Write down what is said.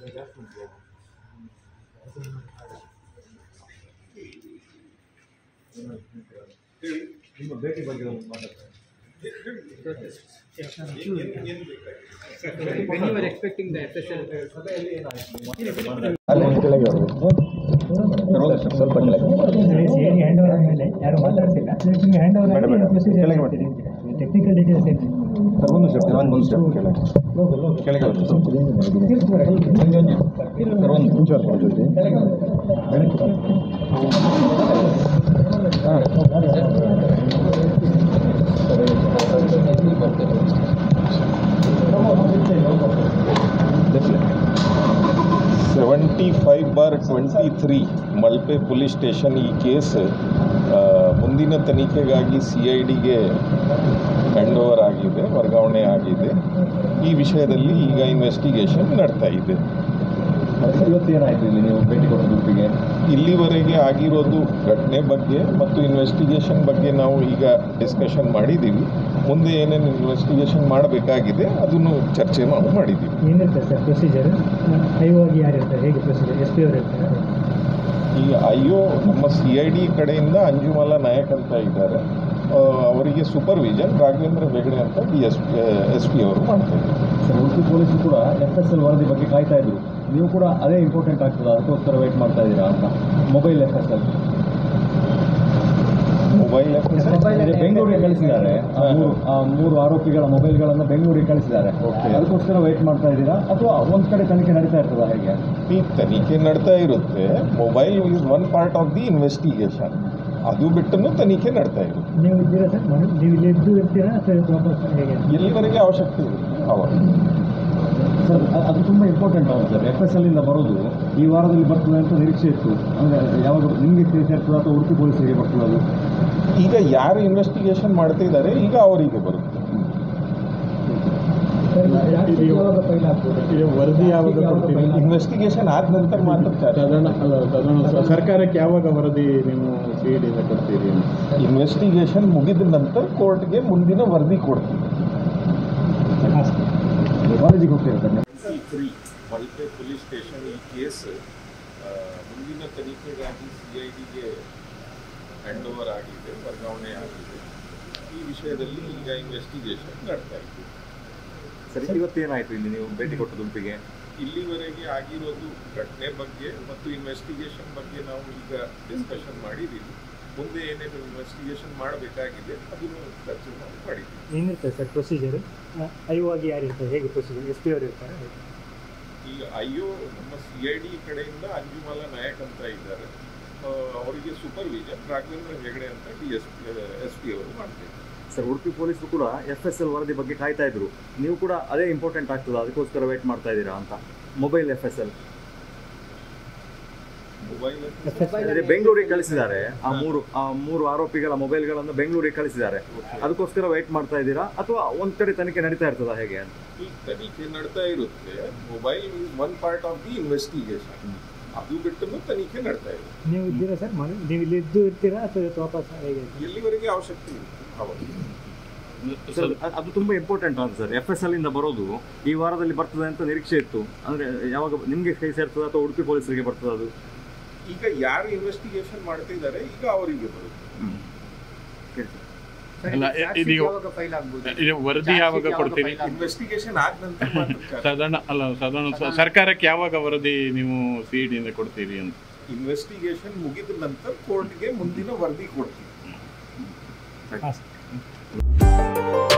ನಿಮ್ಮ ಭೇಟಿ ಬಗ್ಗೆ ಒಂದು ಮಾತಾಡ್ತಾರೆ When you were expecting the FSL, ಸಭೆಯಲ್ಲಿ ಏನಾಯಿತು ಸ್ವಲ್ಪ ಸೇರಿ ಹ್ಯಾಂಡ್ ಓವರ್ ಆದಮೇಲೆ ಯಾರು ಮಾತಾಡ್ತಿಲ್ಲ ನಿಮಗೆ ಹ್ಯಾಂಡ್ ಓವರ್ ಬೇಡ, ಬೇಡ. ಕೆಳಗೆ ಮಾಡಿ. ಟೆಕ್ನಿಕಲ್ ಡೀಟೇಲ್ಸ್ ಏನು ಸರ್ ಒಂದು ಸ್ಟೆಪ್ ಒಂದು ಒಂದು ಸ್ಟೆಪ್ ಕೆಳಗೆ ಕೆಳಗೆ ಒಂದು ಸರ್ ಒಂದು ನಿಮಿಷ seventy five bar twenty three Malpe police station ಈ ಕೇಸ್ ಆ, ಮುಂದಿನ ತನಿಖೆಗಾಗಿ ಸಿ ಐ ಡಿಗೆ ಹ್ಯಾಂಡ್ ಓವರ್ ಆಗಿದೆ ವರ್ಗಾವಣೆ ಆಗಿದೆ ಈ ವಿಷಯದಲ್ಲಿ ಈಗ ಇನ್ವೆಸ್ಟಿಗೇಷನ್ ನಡ್ತಾ ಇದೆ ಇವತ್ತು ಏನಾಯಿತು ಇಲ್ಲಿ ನೀವು ಭೇಟಿ ಕೊಟ್ಟ ಗುಂಪಿಗೆ ಇಲ್ಲಿವರೆಗೆ ಆಗಿರೋದು ಘಟನೆ ಬಗ್ಗೆ ಮತ್ತು ಇನ್ವೆಸ್ಟಿಗೇಷನ್ ಬಗ್ಗೆ ನಾವು ಈಗ ಡಿಸ್ಕಷನ್ ಮಾಡಿದ್ದೀವಿ ಮುಂದೆ ಏನೇನು ಇನ್ವೆಸ್ಟಿಗೇಷನ್ ಮಾಡಬೇಕಾಗಿದೆ ಅದನ್ನು ಚರ್ಚೆ ನಾವು ಮಾಡಿದ್ದೀವಿ ಏನಿರುತ್ತೆ ಸರ್ ಪ್ರೊಸೀಜರ್ ಐವಾಗಿ ಯಾರು ಇರ್ತಾರೆ ಹೇಗೆ ಪ್ರೊಸೀಜರ್ ಎಸ್ ಪಿ ಅವರು ಇರ್ತಾರೆ ಈ ಐ ಒ ನಮ್ಮ ಸಿ ಐ ಡಿ ಕಡೆಯಿಂದ ಅಂಜುಮಾಲಾ ನಾಯಕ್ ಅಂತ ಇದ್ದಾರೆ ಆ, ಅವರಿಗೆ ಸೂಪರ್ವಿಷನ್ ರಾಘವೇಂದ್ರ ಹೆಗಡೆ ಅಂತ D S P S P ಅವರು ಮಾಡ್ತಾ ಇದ್ದಾರೆ ಸರ್ ಉಡುಪಿ ಪೊಲೀಸರು ಕೂಡ ಎಫ್ ಎಸ್ ಎಲ್ ವರದಿ ಬಗ್ಗೆ ಕಾಯ್ತಾ ಇದ್ರು ನೀವು ಕೂಡ ಅದೇ ಇಂಪಾರ್ಟೆಂಟ್ ಆಗ್ತದೆ ಅದಕ್ಕೋಸ್ಕರ ವೆಯ್ಟ್ ಮಾಡ್ತಾ ಇದ್ದೀರಾ ಅಂತ mobile F S L mobile ಬೆಂಗಳೂರಿಗೆ ಕಳಿಸಿದ್ದಾರೆ ಆ ಮೂರು ಆ ಮೂರು ಆರೋಪಿಗಳ ಮೊಬೈಲ್ಗಳನ್ನು ಬೆಂಗಳೂರಿಗೆ ಕಳಿಸಿದ್ದಾರೆ Okay. ಅದಕ್ಕೋಸ್ಕರ ವೆಯ್ಟ್ ಮಾಡ್ತಾ ಇದ್ದೀರಾ ಅಥವಾ ಒಂದ್ ಕಡೆ ತನಿಖೆ ನಡೀತಾ ಇರ್ತದಾ ಹೇಗೆ ಈ ತನಿಖೆ ನಡ್ತಾ ಇರುತ್ತೆ mobile is one part of the investigation ಅದು ಬಿಟ್ಟು ತನಿಖೆ ನಡ್ತಾ ಇರುತ್ತೆ ನೀವು ಇದ್ದೀರಾ ಸರ್ ಮನೆ- ನೀವು ಇಲ್ಲಿ ಇದ್ದು ಇರ್ತೀರಾ ಅಥವಾ ಇವತ್ತು ವಾಪಸ್ ಹೇಗೆ ಎಲ್ಲಿವರೆಗೆ ಅವಶ್ಯಕತೆ ಇರುತ್ತೆ ಅವಾಗ ಸರ್ ಅ- ಅದು ತುಂಬ ಇಂಪಾರ್ಟೆಂಟ್ ಆಗುತ್ತೆ ಸರ್ ಎಫ್ ಎಸ್ ಎಲ್ಲಿಂದ ಬರೋದು ಈ ವಾರದಲ್ಲಿ ಬರ್ತದೆ ಅಂತ ನಿರೀಕ್ಷೆ ಇತ್ತು ಅಂದರೆ ಯಾವಾಗ ನಿಮಗೆ ಸೇರ್ತದೆ ಅಥವಾ ಉಡುಪಿ ಪೊಲೀಸರಿಗೆ ಬರ್ತದೆ ಅದು ಈಗ ಯಾರು ಇನ್ವೆಸ್ಟಿಗೇಷನ್ ಮಾಡ್ತಿದ್ದಾರೆ ಈಗ ಅವರಿಗೆ ಬರುತ್ತೆ ಯಾವಾಗ ಫೈಲ್ ಆಗ್ಬೋದು ಇದು ವರದಿ ಯಾವಾಗ ಕೊಡ್ತೀರಿ ಇನ್ವೆಸ್ಟಿಗೇಷನ್ ಆದ ನಂತರ ಮಾತ್ರ ಚಾರ್ಜ್ ಸಾಧಾರಣ ಅಲ್ಲ ಸಾಧಾರಣ ಸ- ಸರ್ಕಾರಕ್ಕೆ ಯಾವಾಗ ವರದಿ ನೀವು ಸಿ ಡಿಯಿಂದ ಕೊಡ್ತೀರಿ ಇನ್ವೆಸ್ಟಿಗೇಷನ್ ಮುಗಿದ ನಂತರ ಕೋರ್ಟ್ಗೆ ಮುಂದಿನ ವರದಿ ಕೊಡ್ತೀವಿ ಕಾಲೇಜಿಗೆ ಹೋಗ್ತೀರಾ ಸರ್ ನೀವು? ತ್ರೀ ಮಲ್ಪೆ ಪೊಲೀಸ್ ಸ್ಟೇಷನ್ ಈ ಕೇಸ್ ಆ, ಮುಂದಿನ ತನಿಖೆಗಾಗಿ ಸಿ ಐ ಡಿಗೆ ಹ್ಯಾಂಡ್ ಓವರ್ ಆಗಿದೆ ವರ್ಗಾವಣೆ ಆಗಿದೆ ಈ ವಿಷಯದಲ್ಲಿ ಈಗ ಇನ್ವೆಸ್ಟಿಗೇಷನ್ ನಡ್ತಾ ಇದೆ ಸರಿ ಇವತ್ತೇನಾಯಿತು ಇಲ್ಲಿ ನೀವು ಭೇಟಿ ಕೊಟ್ಟ ಗುಂಪಿಗೆ ಇಲ್ಲಿವರೆಗೆ ಆಗಿರೋದು ಘಟನೆ ಬಗ್ಗೆ ಮತ್ತು ಇನ್ವೆಸ್ಟಿಗೇಷನ್ ಬಗ್ಗೆ ನಾವು ಈಗ ಡಿಸ್ಕಷನ್ ಮಾಡಿದ್ದೀವಿ ಮುಂದೆ ಏನೇನು ಇನ್ವೆಸ್ಟಿಗೇಷನ್ ಮಾಡಬೇಕಾಗಿದೆ ಅದನ್ನು ಚರ್ಚೆ ನಾವು ಮಾಡಿದ್ದೀವಿ ಏನಿರುತ್ತೆ ಸರ್ ಪ್ರೊಸೀಜರ್ ಐವಾಗಿ ಯಾರು ಇರ್ತಾರೆ ಹೇಗೆ ಪ್ರೊಸೀಜರ್ ಎಸ್ ಪಿ ಅವರು ಇರ್ತಾರೆ ಈಗ ಐ ಒ ನಮ್ಮ ಸಿ ಐ ಡಿ ಕಡೆಯಿಂದ ಅಂಜುಮಾಲಾ ನಾಯಕ್ ಅಂತ ಇದ್ದಾರೆ ಆ, ಅವರಿಗೆ ಸೂಪರ್ವಿಷನ್ ರಾಘವೇಂದ್ರ ಹೆಗಡೆ ಅಂತ D S P S P ಅವರು ಮಾಡ್ತಾರೆ ಸರ್ ಉಡುಪಿ ಪೊಲೀಸರು ಕೂಡ ಎಫ್ ಎಸ್ ಎಲ್ ವರದಿ ಬಗ್ಗೆ ಕಾಯ್ತಾ ಇದ್ರು ನೀವು ಕೂಡ ಅದೇ ಇಂಪಾರ್ಟೆಂಟ್ ಆಗ್ತದೆ ಅದಕ್ಕೋಸ್ಕರ ವೆಯ್ಟ್ ಮಾಡ್ತಾ ಇದ್ದೀರಾ ಅಂತ mobile F S L mobile ಅದೇ ಬೆಂಗಳೂರಿಗೆ ಕಳಿಸಿದ್ದಾರೆ ಆ ಮೂರು ಆ ಮೂರು ಆರೋಪಿಗಳ ಮೊಬೈಲ್ಗಳನ್ನು ಬೆಂಗಳೂರಿಗೆ ಕಳಿಸಿದ್ದಾರೆ ಅದಕ್ಕೋಸ್ಕರ ವೆಯ್ಟ್ ಮಾಡ್ತಾ ಇದ್ದೀರಾ ಅಥವಾ ಒಂದ್ ಕಡೆ ತನಿಖೆ ನಡೀತಾ ಇರ್ತದಾ ಹೇಗೆ ಅಂತ ಈ ತನಿಖೆ ನಡ್ತಾ ಇರುತ್ತೆ mobile is one part of the investigation ಅದು ಬಿಟ್ಟು ತನಿಖೆ ನಡ್ತಾ ಇದೆ ನೀವು ಇದ್ದೀರಾ ಸರ್ ಮನೆ ನೀವು ಇಲ್ಲಿ ಇದ್ದು ಇರ್ತೀರಾ ಅಥವಾ ಇವತ್ತು ವಾಪಸ್ ಹೇಗೆ ಎಲ್ಲಿವರೆಗೆ ಅವಶ್ಯಕತೆ ಇರುತ್ತೆ ಅವಾಗ ಸರ್ ಅ- ಅದು ತುಂಬಾ ಇಂಪಾರ್ಟೆಂಟ್ ಅಂತ ಸರ್ ಎಫ್ ಎಸ್ ಎಲ್ ಇಂದ ಬರೋದು ಈ ವಾರದಲ್ಲಿ ಬರ್ತದೆ ಅಂತ ನಿರೀಕ್ಷೆ ಇತ್ತು ಅಂದ್ರೆ ಯಾವಾಗ ನಿಮ್ಗೆ ಕೈ ಸೇರ್ತದೆ ಅಥವಾ ಉಡುಪಿ ಪೊಲೀಸರಿಗೆ ಬರ್ತದೆ ಅದು ಈಗ ಯಾರು ಇನ್ವೆಸ್ಟಿಗೇಷನ್ ಮಾಡ್ತಿದ್ದಾರೆ ಈಗ ಅವರಿಗೆ ಬರುತ್ತೆ ಅಲ್ಲ, ಇ- ಇದೀಗ- ಯಾವಾಗ ಫೈಲ್ ಆಗ್ಬೋದು ಇದು ವರದಿ ಯಾವಾಗ ಕೊಡ್ತೀರಿ ಇನ್ವೆಸ್ಟಿಗೇಷನ್ ಆದ ನಂತರ ಮಾತ್ರ charge. ಸಾಧಾರಣ ಅಲ್ಲ ಸಾಧಾರಣ ಸ- ಸರ್ಕಾರಕ್ಕೆ ಯಾವಾಗ ವರದಿ ನೀವು ಸಿ ಡಿಯಿಂದ ಕೊಡ್ತೀರಿ ಅಂತ ಇನ್ವೆಸ್ಟಿಗೇಷನ್ ಮುಗಿದ ನಂತರ ಕೋರ್ಟ್ಗೆ ಮುಂದಿನ ವರದಿ ಕೊಡ್ತೀವಿ ಹಾಂ ಸರ್